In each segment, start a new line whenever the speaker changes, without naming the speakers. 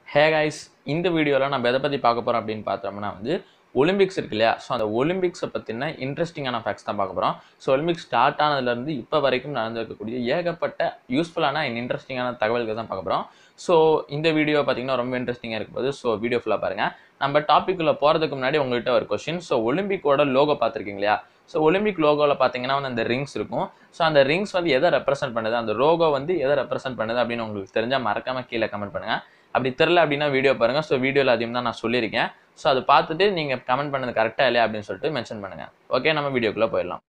hey guys இந்த வீடியோவில் நம்ம எதை பற்றி பார்க்க போகிறோம் அப்படின்னு பார்த்தோம்னா வந்து ஒலிம்பிக்ஸ் இருக்கு இல்லையா ஸோ அந்த ஒலிம்பிக்ஸை பற்றின இன்ட்ரெஸ்டிங்கான ஃபேக்ட்ஸ் தான் பார்க்க போகிறோம் ஸோ ஒலிம்பிக்ஸ் ஸ்டார்ட் ஆனதுலேருந்து இப்போ வரைக்கும் நடந்திருக்கக்கூடிய ஏகப்பட்ட யூஸ்ஃபுல்லான அண்ட் இன்ட்ரெஸ்டிங்கான தகவல்கள் தான் பார்க்க போகிறோம் ஸோ இந்த வீடியோ பார்த்தீங்கன்னா ரொம்ப இன்ட்ரெஸ்டிங்காக இருக்கும் போது ஸோ வீடியோ ஃபுல்லாக பாருங்கள் நம்ம டாப்பிக்குள்ளே போகிறதுக்கு முன்னாடி உங்கள்கிட்ட ஒரு கொஷின் ஸோ ஒலிம்பிக்கோட லோகோ பார்த்துருக்கீங்க இல்லையா ஸோ ஒலிம்பிக் லோகோவில் பார்த்தீங்கன்னா வந்து அந்த ரிங்ஸ் இருக்கும் ஸோ அந்த ரிங்ஸ் வந்து எதை ரெப்ரசென்ட் பண்ணுது அந்த லோகோ வந்து எதை ரெப்ரசென்ட் பண்ணுது அப்படின்னு உங்களுக்கு தெரிஞ்சால் மறக்காம கீழே கமெண்ட் பண்ணுங்கள் அப்படி தெரில அப்படின்னா வீடியோ பாருங்கள் ஸோ வீடியோவில் அதிகம் தான் நான் சொல்லியிருக்கேன் ஸோ அதை பார்த்துட்டு நீங்கள் கமெண்ட் பண்ணது கரெக்டாக இல்லையா அப்படின்னு சொல்லிட்டு மென்ஷன் பண்ணுங்கள் ஓகே நம்ம வீடியோக்குள்ளே போயிடலாம்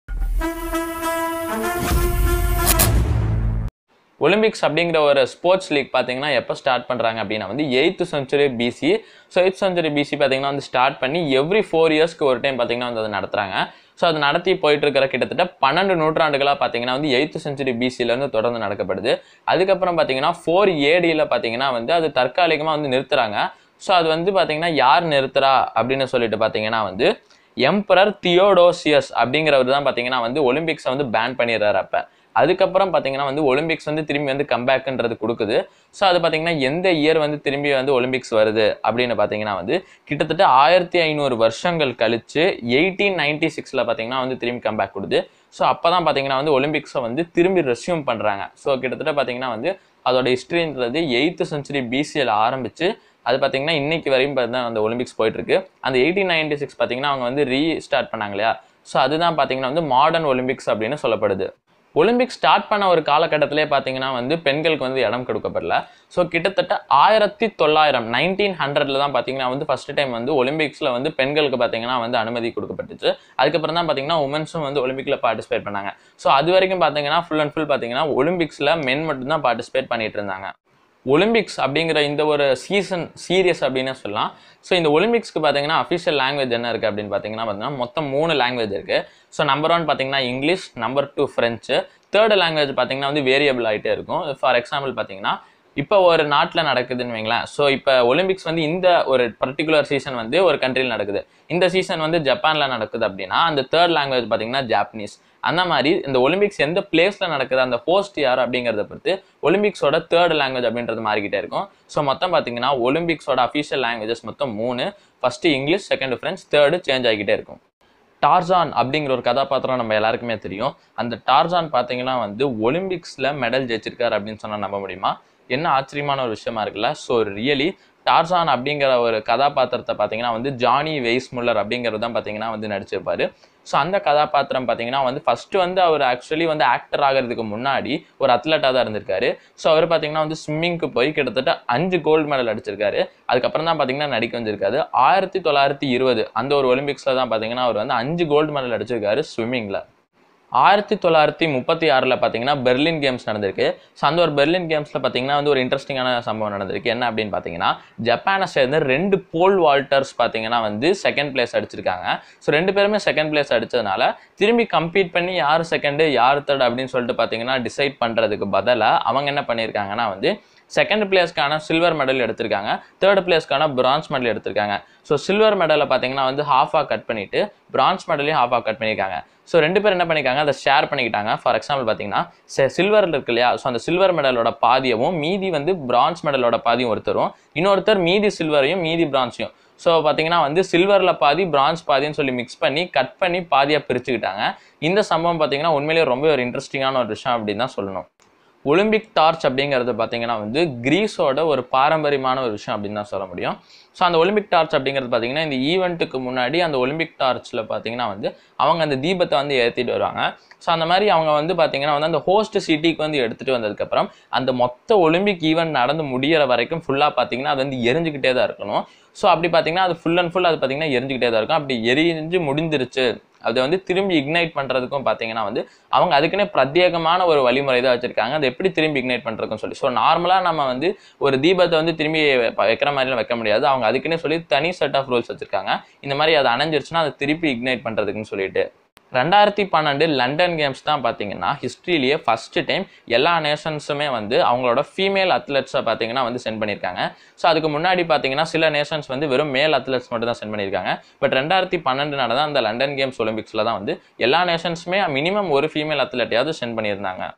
ஒலிம்பிக்ஸ் அப்படிங்கிற ஒரு ஸ்போர்ட்ஸ் லீக் பார்த்தீங்கன்னா எப்போ ஸ்டார்ட் பண்ணுறாங்க அப்படின்னா வந்து eighth century BC so eighth century BC பார்த்தீங்கன்னா வந்து ஸ்டார்ட் பண்ணி எவ்ரி ஃபோர் இயர்ஸ்க்கு ஒரு டைம் பார்த்தீங்கன்னா வந்து அதை நடத்துகிறாங்க ஸோ அது நடத்தி போயிட்டு இருக்கிற கிட்டத்தட்ட பன்னெண்டு நூற்றாண்டுகளாக பார்த்தீங்கன்னா வந்து எயித்து செஞ்சுரி பிசிலேருந்து தொடர்ந்து நடக்கப்படுது அதுக்கப்புறம் பார்த்தீங்கன்னா ஃபோர் ஏடியில் பார்த்தீங்கன்னா வந்து அது தற்காலிகமாக வந்து நிறுத்துறாங்க ஸோ அது வந்து பார்த்தீங்கன்னா யார் நிறுத்துறா அப்படின்னு சொல்லிட்டு பார்த்தீங்கன்னா வந்து எம்பரர் தியோடோசியஸ் அப்படிங்கிறவர் தான் பார்த்தீங்கன்னா வந்து ஒலிம்பிக்ஸை வந்து பேன் பண்ணிடுறாரு அப்போ அதுக்கப்புறம் பார்த்தீங்கன்னா வந்து ஒலிம்பிக்ஸ் வந்து திரும்பி வந்து கம்பேக்குன்றது கொடுக்குது ஸோ அது பார்த்தீங்கன்னா எந்த இயர் வந்து திரும்பி வந்து ஒலிம்பிக்ஸ் வருது அப்படின்னு பார்த்தீங்கன்னா வந்து கிட்டத்தட்ட ஆயிரத்தி ஐநூறு வருஷங்கள் கழிச்சு எயிட்டீன் நைன்டி சிக்ஸில் பார்த்தீங்கன்னா வந்து திரும்பி கம்பேக் கொடுது ஸோ அப்போ தான் பார்த்தீங்கன்னா வந்து ஒலிம்பிக்ஸை வந்து திரும்பி ரெஸ்யூம் பண்ணுறாங்க ஸோ கிட்டத்தட்ட பார்த்தீங்கன்னா வந்து அதோட ஹிஸ்ட்ரின்றது எயித்து சென்ச்சுரி பிசியில் ஆரம்பிச்சு அது பார்த்தீங்கன்னா இன்னைக்கு வரையும் பார்த்தா அந்த ஒலிம்பிக்ஸ் போயிட்டு இருக்கு அந்த எயிட்டீன் நைன்டி சிக்ஸ் பார்த்தீங்கன்னா அவங்க வந்து ரீஸ்டார்ட் பண்ணாங்க இல்லையா ஸோ அதுதான் பார்த்தீங்கன்னா வந்து மாடர்ன் ஒலிம்பிக்ஸ் அப்படின்னு சொல்லப்படுது ஒலிம்பிக் ஸ்டார்ட் பண்ண ஒரு காலகட்டத்திலே பார்த்தீங்கன்னா வந்து பெண்களுக்கு வந்து இடம் கொடுக்கப்படல ஸோ கிட்டத்தட்ட ஆயிரத்தி தொள்ளாயிரம் நைன்டீன் ஹண்ட்ரட்ல தான் பார்த்தீங்கன்னா வந்து ஃபர்ஸ்ட் டைம் வந்து ஒலிம்பிக்ஸில் வந்து பெண்களுக்கு பார்த்தீங்கன்னா வந்து அனுமதி கொடுக்கப்பட்டுச்சு அதுக்கப்புறம் தான் பார்த்தீங்கன்னா உமன்ஸும் வந்து ஒலிம்பிக்கில் பார்ட்டிசிபேட் பண்ணாங்க ஸோ அது வரைக்கும் பார்த்தீங்கன்னா ஃபுல் அண்ட் ஃபுல் பார்த்தீங்கன்னா ஒலிம்பிக்ஸில் மென் மட்டும்தான் பார்ட்டிசிபேட் பண்ணிட்டு இருந்தாங்க ஒலிம்பிக்ஸ் அப்படிங்கிற இந்த ஒரு சீசன் சீரியஸ் அப்படின்னு சொல்லலாம் ஸோ இந்த ஒலிம்பிக்ஸ்க்கு பார்த்தீங்கன்னா அஃபிஷியல் லாங்குவேஜ் என்ன இருக்குது அப்படின்னு பார்த்தீங்கன்னா பார்த்தீங்கன்னா மொத்தம் மூணு லாங்குவேஜ் இருக்குது ஸோ நம்பர் ஒன் பார்த்தீங்கன்னா English number two French third language பார்த்தீங்கன்னா வந்து வேரியபிள் ஆகிட்டே இருக்கும் ஃபார் எக்ஸாம்பிள் பார்த்தீங்கன்னா இப்போ ஒரு நாட்டில் நடக்குதுன்னு வைங்களேன் ஸோ இப்போ ஒலிம்பிக்ஸ் வந்து இந்த ஒரு பர்டிகுலர் சீசன் வந்து ஒரு கண்ட்ரியில் நடக்குது இந்த சீசன் வந்து ஜப்பானில் நடக்குது அப்படின்னா அந்த தேர்ட் லாங்குவேஜ் பார்த்தீங்கன்னா ஜாப்பனீஸ் அந்த மாதிரி இந்த ஒலிம்பிக்ஸ் எந்த பிளேஸில் நடக்குது அந்த ஹோஸ்ட் யார் அப்படிங்கிறத பொறுத்து ஒலிம்பிக்ஸோட தேர்ட் லாங்குவேஜ் அப்படின்றது மாறிக்கிட்டே இருக்கும் ஸோ மொத்தம் பார்த்தீங்கன்னா ஒலிம்பிக்ஸோட அஃபிஷியல் லாங்குவேஜஸ் மொத்தம் மூணு first English second French third change ஆகிக்கிட்டே இருக்கும் டார்ஜான் அப்படிங்கிற ஒரு கதாபாத்திரம் நம்ம எல்லாருக்குமே தெரியும் அந்த டார்ஜான் பார்த்தீங்கன்னா வந்து ஒலிம்பிக்ஸில் மெடல் ஜெயிச்சிருக்காரு அப்படின்னு சொன்னால் நம்ப முடியுமா என்ன ஆச்சரியமான ஒரு விஷயமா இருக்குல்ல ஸோ ரியலி டார்ஜான் அப்படிங்கிற ஒரு கதாபாத்திரத்தை பார்த்தீங்கன்னா வந்து ஜானி வெய்ஸ் முல்லர் அப்படிங்கிறது தான் பார்த்தீங்கன்னா வந்து நடிச்சிருப்பாரு ஸோ அந்த கதாபாத்திரம் பார்த்தீங்கன்னா வந்து ஃபஸ்ட்டு வந்து அவர் ஆக்சுவலி வந்து ஆக்டர் ஆகிறதுக்கு முன்னாடி ஒரு அத்லட்டாக தான் இருந்திருக்காரு ஸோ அவர் பார்த்தீங்கன்னா வந்து ஸ்விம்மிங்க்கு போய் கிட்டத்தட்ட அஞ்சு கோல்டு மெடல் அடிச்சிருக்காரு அதுக்கப்புறம் தான் பார்த்தீங்கன்னா நடிக்க வந்திருக்காரு ஆயிரத்தி தொள்ளாயிரத்தி இருபது அந்த ஒரு ஒலிம்பிக்ஸில் தான் பார்த்தீங்கன்னா அவர் வந்து அஞ்சு கோல்டு மெடல் அடிச்சிருக்காரு ஸ்விம்மிங்கில் ஆயிரத்தி தொள்ளாயிரத்தி முப்பத்தி ஆறில் பார்த்தீங்கன்னா பெர்லின் கேம்ஸ் நடந்திருக்கு ஸோ அந்த ஒரு பெர்லின் கேம்ஸில் பார்த்தீங்கன்னா வந்து ஒரு இன்ட்ரெஸ்டிங்கான சம்பவம் நடந்திருக்கு என்ன அப்படின்னு பார்த்தீங்கன்னா ஜப்பானை சேர்ந்து ரெண்டு போல் வால்டர்ஸ் பார்த்தீங்கன்னா வந்து செகண்ட் பிளேஸ் அடிச்சிருக்காங்க ஸோ ரெண்டு பேருமே செகண்ட் பிளேஸ் அடித்ததுனால திரும்பி கம்பீட் பண்ணி யார் செகண்டு யார் தேர்ட் அப்படின்னு சொல்லிட்டு பார்த்தீங்கன்னா டிசைட் பண்ணுறதுக்கு பதிலாக அவங்க என்ன பண்ணியிருக்காங்கன்னா வந்து செகண்ட் பிளேஸ்க்கான சில்வர் மெடல் எடுத்திருக்காங்க தேர்ட் பிளேஸ்க்கான பிரான்ஸ் மெடல் எடுத்திருக்காங்க ஸோ சில்வர் மெடலை பார்த்தீங்கன்னா வந்து ஹாஃபாக கட் பண்ணிட்டு பிரான்ஸ் மெடலையும் ஹாஃபாக கட் பண்ணியிருக்காங்க ஸோ ரெண்டு பேர் என்ன பண்ணியிருக்காங்க அதை ஷேர் பண்ணிக்கிட்டாங்க ஃபார் எக்ஸாம்பிள் பார்த்தீங்கன்னா சில்வர் இருக்கு இல்லையா ஸோ அந்த சில்வர் மெடலோட பாதியவும் மீதி வந்து பிரான்ஸ் மெடலோட பாதியும் ஒருத்தரும் இன்னொருத்தர் மீதி சில்வரையும் மீதி பிரான்ஸையும் ஸோ பார்த்தீங்கன்னா வந்து சில்வரில் பாதி பிரான்ஸ் பாதின்னு சொல்லி மிக்ஸ் பண்ணி கட் பண்ணி பாதியாக பிரிச்சுக்கிட்டாங்க இந்த சம்பவம் பார்த்தீங்கன்னா உண்மையிலேயே ரொம்ப ஒரு இன்ட்ரெஸ்டிங்கான ஒரு விஷயம் அப்படின்னு தான் சொல்லணும் ஒலிம்பிக் டார்ச் அப்படிங்கிறது பார்த்தீங்கன்னா வந்து கிரீஸோட ஒரு பாரம்பரியமான ஒரு விஷயம் அப்படின்னு தான் சொல்ல முடியும் ஸோ அந்த ஒலிம்பிக் டார்ச் அப்படிங்கிறது பார்த்தீங்கன்னா இந்த ஈவெண்ட்டுக்கு முன்னாடி அந்த ஒலிம்பிக் டார்ச்சில் பார்த்தீங்கன்னா வந்து அவங்க அந்த தீபத்தை வந்து ஏற்றிட்டு வருவாங்க ஸோ அந்த மாதிரி அவங்க வந்து பார்த்தீங்கன்னா வந்து அந்த ஹோஸ்ட் சிட்டிக்கு வந்து எடுத்துகிட்டு வந்ததுக்கப்புறம் அந்த மொத்த ஒலிம்பிக் ஈவெண்ட் நடந்து முடியிற வரைக்கும் ஃபுல்லாக பார்த்தீங்கன்னா அது வந்து எரிஞ்சுக்கிட்டே தான் இருக்கணும் ஸோ அப்படி பார்த்தீங்கன்னா அது ஃபுல் அண்ட் ஃபுல் அது பார்த்தீங்கன்னா எரிஞ்சுக்கிட்டே தான் இருக்கும் அப்படி எரிஞ்சு முடிஞ்சிருச்சு அதை வந்து திரும்பி இக்னைட் பண்ணுறதுக்கும் பார்த்தீங்கன்னா வந்து அவங்க அதுக்குன்னே பிரத்யேகமான ஒரு வழிமுறை தான் வச்சுருக்காங்க அதை எப்படி திரும்பி இக்னைட் பண்ணுறதுக்கும் சொல்லி ஸோ நார்மலாக நம்ம வந்து ஒரு தீபத்தை வந்து திரும்பி வைக்கிற மாதிரிலாம் வைக்க முடியாது அவங்க அதுக்குன்னே சொல்லி தனி செட் ஆஃப் ரூல்ஸ் வச்சுருக்காங்க இந்த மாதிரி அதை அணைஞ்சிருச்சுன்னா அதை திருப்பி இக்னைட் பண்ணுறதுக்குன்னு சொல்லிட்டு ரெண்டாயிரத்தி பன்னெண்டு லண்டன் கேம்ஸ் தான் பார்த்தீங்கன்னா ஹிஸ்ட்ரியிலேயே ஃபஸ்ட்டு டைம் எல்லா நேஷன்ஸுமே வந்து அவங்களோட ஃபீமேல் அத்லெட்ஸை பார்த்தீங்கன்னா வந்து சென்ட் பண்ணியிருக்காங்க ஸோ அதுக்கு முன்னாடி பார்த்தீங்கன்னா சில நேஷன்ஸ் வந்து வெறும் மேல் அத்லெட்ஸ் மட்டும் தான் சென்ட் பண்ணியிருக்காங்க பட் ரெண்டாயிரத்தி பன்னெண்டு நடந்த அந்த லண்டன் கேம்ஸ் ஒலிம்பிக்ஸில் தான் வந்து எல்லா நேஷன்ஸுமே மினிமம் ஒரு ஃபீமேல் அத்லெட்டையாவது சென்ட் பண்ணியிருந்தாங்க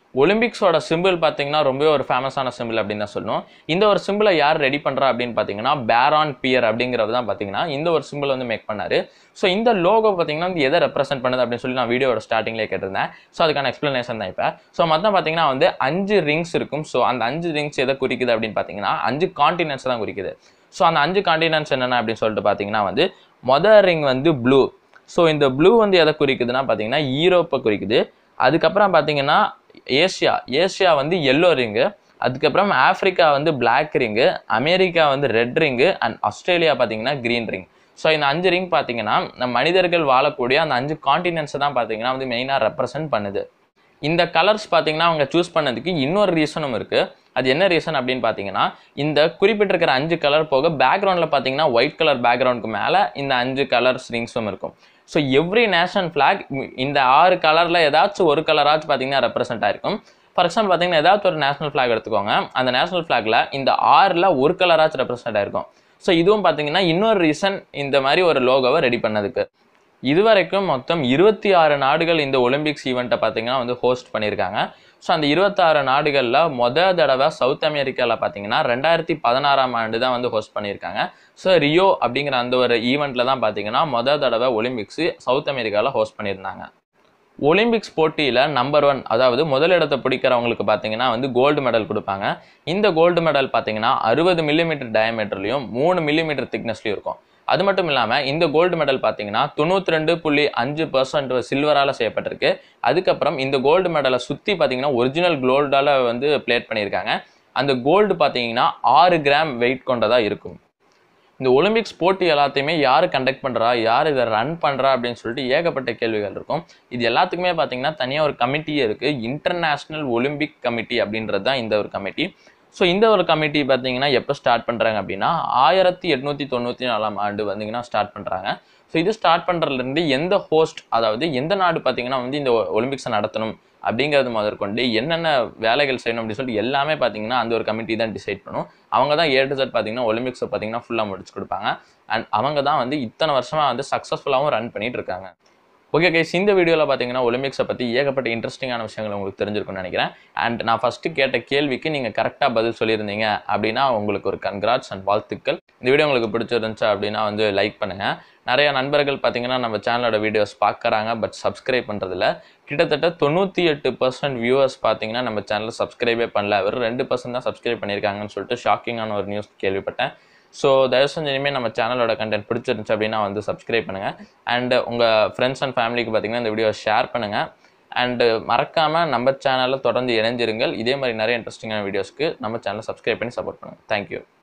ஒலிம்பிக்ஸோட சிம்பிள் பார்த்தீங்கன்னா ரொம்பவே ஒரு ஃபேமஸான சிம்பிள் அப்படின்னு தான் சொல்லணும் இந்த ஒரு சிம்பிளை யார் ரெடி பண்ணுறா அப்படின்னு பார்த்தீங்கன்னா பேரான் பியர் அப்படிங்கிறது தான் பார்த்தீங்கன்னா இந்த ஒரு சிம்பிள் வந்து மேக் பண்ணாரு ஸோ இந்த லோகோ பார்த்தீங்கன்னா வந்து எதை ரெப்ரசென்ட் பண்ணுது அப்படின்னு சொல்லி நான் வீடியோட ஸ்டார்டிங்லேயே கேட்டிருந்தேன் ஸோ அதுக்கான எக்ஸ்ப்ளனேஷன் தான் இப்போ ஸோ மொத்தம் பார்த்தீங்கன்னா வந்து அஞ்சு ரிங்ஸ் இருக்கும் ஸோ அந்த அஞ்சு ரிங்ஸ் எதை குறிக்குது அப்படின்னு பார்த்தீங்கன்னா அஞ்சு காண்டினென்ட்ஸ் தான் குறிக்குது ஸோ அந்த அஞ்சு காண்டினென்ட்ஸ் என்னென்ன அப்படின்னு சொல்லிட்டு பார்த்தீங்கன்னா வந்து மொதல் ரிங் வந்து ப்ளூ ஸோ இந்த ப்ளூ வந்து எதை குறிக்குதுன்னா பார்த்தீங்கன்னா யூரோப்பை குறிக்குது அதுக்கப்புறம் பார்த்தீங்கன்னா ஏஷியா ஏஷியா வந்து எல்லோ ரிங்கு அதுக்கப்புறம் ஆப்பிரிக்கா வந்து பிளாக் ரிங்கு அமெரிக்கா வந்து ரெட் ரிங்கு அண்ட் ஆஸ்திரேலியா பார்த்தீங்கன்னா க்ரீன் ரிங் ஸோ இந்த அஞ்சு ரிங் பார்த்தீங்கன்னா நம்ம மனிதர்கள் வாழக்கூடிய அந்த அஞ்சு காண்டினென்ட்ஸை தான் பார்த்தீங்கன்னா வந்து மெயினாக ரெப்ரசன்ட் பண்ணுது இந்த கலர்ஸ் பார்த்தீங்கன்னா அவங்க சூஸ் பண்ணதுக்கு இன்னொரு ரீசனும் இருக்குது அது என்ன ரீசன் அப்படின்னு பார்த்தீங்கன்னா இந்த குறிப்பிட்டிருக்கிற அஞ்சு கலர் போக பேக்ரவுண்டில் பார்த்தீங்கன்னா ஒயிட் கலர் பேக்ரவுண்டுக்கு மேலே இந்த அஞ்சு கலர்ஸ் ரிங்ஸும் இருக்கும் ஸோ எவ்ரி நேஷனல் ஃப்ளாக் இந்த ஆறு கலரில் ஏதாச்சும் ஒரு கலராச்சும் பார்த்தீங்கன்னா ரெப்ரசென்ட் ஆயிருக்கும் ஃபார் எக்ஸாம்பிள் பார்த்தீங்கன்னா ஏதாச்சும் ஒரு நேஷனல் ஃப்ளாக் எடுத்துக்கோங்க அந்த நேஷனல் ஃப்ளாக்ல இந்த ஆறில் ஒரு கலராச்சும் ரெப்ரசென்ட் ஆயிருக்கும் ஸோ இதுவும் பார்த்தீங்கன்னா இன்னொரு ரீசன் இந்த மாதிரி ஒரு லோகோவை ரெடி பண்ணதுக்கு இதுவரைக்கும் மொத்தம் இருபத்தி ஆறு நாடுகள் இந்த ஒலிம்பிக்ஸ் ஈவெண்ட்டை பார்த்தீங்கன்னா வந்து ஹோஸ்ட் பண்ணியிருக்காங்க ஸோ அந்த இருபத்தாறு நாடுகளில் மொத தடவை சவுத் அமெரிக்காவில் பார்த்தீங்கன்னா ரெண்டாயிரத்தி பதினாறாம் ஆண்டு தான் வந்து ஹோஸ்ட் பண்ணியிருக்காங்க ஸோ ரியோ அப்படிங்கிற அந்த ஒரு ஈவெண்ட்டில் தான் பார்த்தீங்கன்னா மொத தடவை ஒலிம்பிக்ஸ் சவுத் அமெரிக்காவில் ஹோஸ்ட் பண்ணியிருந்தாங்க ஒலிம்பிக்ஸ் போட்டியில் நம்பர் ஒன் அதாவது முதலிடத்தை பிடிக்கிறவங்களுக்கு பார்த்தீங்கன்னா வந்து கோல்டு மெடல் கொடுப்பாங்க இந்த கோல்டு மெடல் பார்த்தீங்கன்னா அறுபது மில்லிமீட்டர் டயமீட்டர்லையும் மூணு மில்லிமீட்டர் திக்னஸ்லையும் இருக்கும் அது மட்டும் இல்லாமல் இந்த கோல்டு மெடல் பார்த்தீங்கன்னா தொண்ணூற்றி ரெண்டு புள்ளி அஞ்சு பர்சன்ட் சில்வரால் செய்யப்பட்டிருக்கு அதுக்கப்புறம் இந்த கோல்டு மெடலை சுற்றி பார்த்தீங்கன்னா ஒரிஜினல் கோல்டால் வந்து பிளேட் பண்ணியிருக்காங்க அந்த கோல்டு பார்த்தீங்கன்னா ஆறு கிராம் வெயிட் கொண்டதாக இருக்கும் இந்த ஒலிம்பிக்ஸ் போட்டி எல்லாத்தையுமே யார் கண்டக்ட் பண்ணுறா யார் இதை ரன் பண்ணுறா அப்படின்னு சொல்லிட்டு ஏகப்பட்ட கேள்விகள் இருக்கும் இது எல்லாத்துக்குமே பார்த்தீங்கன்னா தனியாக ஒரு கமிட்டியே இருக்குது இன்டர்நேஷ்னல் ஒலிம்பிக் கமிட்டி அப்படின்றது தான் இந்த ஒரு கமிட்டி ஸோ இந்த ஒரு கமிட்டி பார்த்தீங்கன்னா எப்போ ஸ்டார்ட் பண்ணுறாங்க அப்படின்னா ஆயிரத்தி எட்நூற்றி தொண்ணூற்றி நாலாம் ஆண்டு வந்தீங்கன்னா ஸ்டார்ட் பண்ணுறாங்க ஸோ இது ஸ்டார்ட் பண்ணுறதுலேருந்து எந்த ஹோஸ்ட் அதாவது எந்த நாடு பார்த்தீங்கன்னா வந்து இந்த ஒலிம்பிக்ஸை நடத்தணும் அப்படிங்கிறது முதற்கொண்டு என்னென்ன வேலைகள் செய்யணும் அப்படின்னு சொல்லிட்டு எல்லாமே பார்த்தீங்கன்னா அந்த ஒரு கமிட்டி தான் டிசைட் பண்ணும் அவங்க தான் ஏ டு செட் பார்த்தீங்கன்னா ஒலிம்பிக்ஸை பார்த்தீங்கன்னா ஃபுல்லாக முடிச்சு கொடுப்பாங்க அண்ட் அவங்க தான் வந்து இத்தனை வருஷமாக வந்து சக்ஸஸ்ஃபுல்லாகவும் ரன் பண்ணிட்டு இருக்காங்க ஓகே கைஸ் இந்த வீடியோவில் பார்த்தீங்கன்னா ஒலிம்பிக்ஸை பற்றி ஏகப்பட்ட இன்ட்ரெஸ்டிங்கான விஷயங்கள் உங்களுக்கு தெரிஞ்சிருக்கும்னு நினைக்கிறேன் அண்ட் நான் ஃபஸ்ட்டு கேட்ட கேள்விக்கு நீங்கள் கரெக்டாக பதில் சொல்லியிருந்தீங்க அப்படின்னா உங்களுக்கு ஒரு கன்கிராட்ஸ் அண்ட் வாழ்த்துக்கள் இந்த வீடியோ உங்களுக்கு பிடிச்சிருந்துச்சு அப்படின்னா வந்து லைக் பண்ணுங்கள் நிறைய நண்பர்கள் பார்த்தீங்கன்னா நம்ம சேனலோட வீடியோஸ் பார்க்குறாங்க பட் சப்ஸ்கிரைப் பண்ணுறதில்ல கிட்டத்தட்ட தொண்ணூற்றி எட்டு பர்சன்ட் வியூவர்ஸ் பார்த்தீங்கன்னா நம்ம சேனலில் சப்ஸ்கிரைபே பண்ணல வெறும் ரெண்டு பர்சன்ட் தான் சப்ஸ்கிரைப் பண்ணியிருக்காங்கன்னு சொல்லிட்டு ஷாக்கிங்கான ஒரு நியூஸ் கேள்விப்பட்டேன் ஸோ தயவு செஞ்சு இனிமேல் நம்ம சேனலோட கண்டென்ட் பிடிச்சிருந்துச்சு அப்படின்னா வந்து சப்ஸ்கிரைப் பண்ணுங்கள் அண்ட் உங்கள் ஃப்ரெண்ட்ஸ் அண்ட் ஃபேமிலிக்கு பார்த்தீங்கன்னா இந்த வீடியோ ஷேர் பண்ணுங்கள் அண்டு மறக்காமல் நம்ம சேனலில் தொடர்ந்து இணைஞ்சிருங்கள் இதே மாதிரி நிறைய இன்ட்ரெஸ்டிங்கான வீடியோஸ்க்கு நம்ம சேனலை சப்ஸ்கிரைப் பண்ணி சப்போர்ட் பண்ணுங்கள் தேங்க்யூ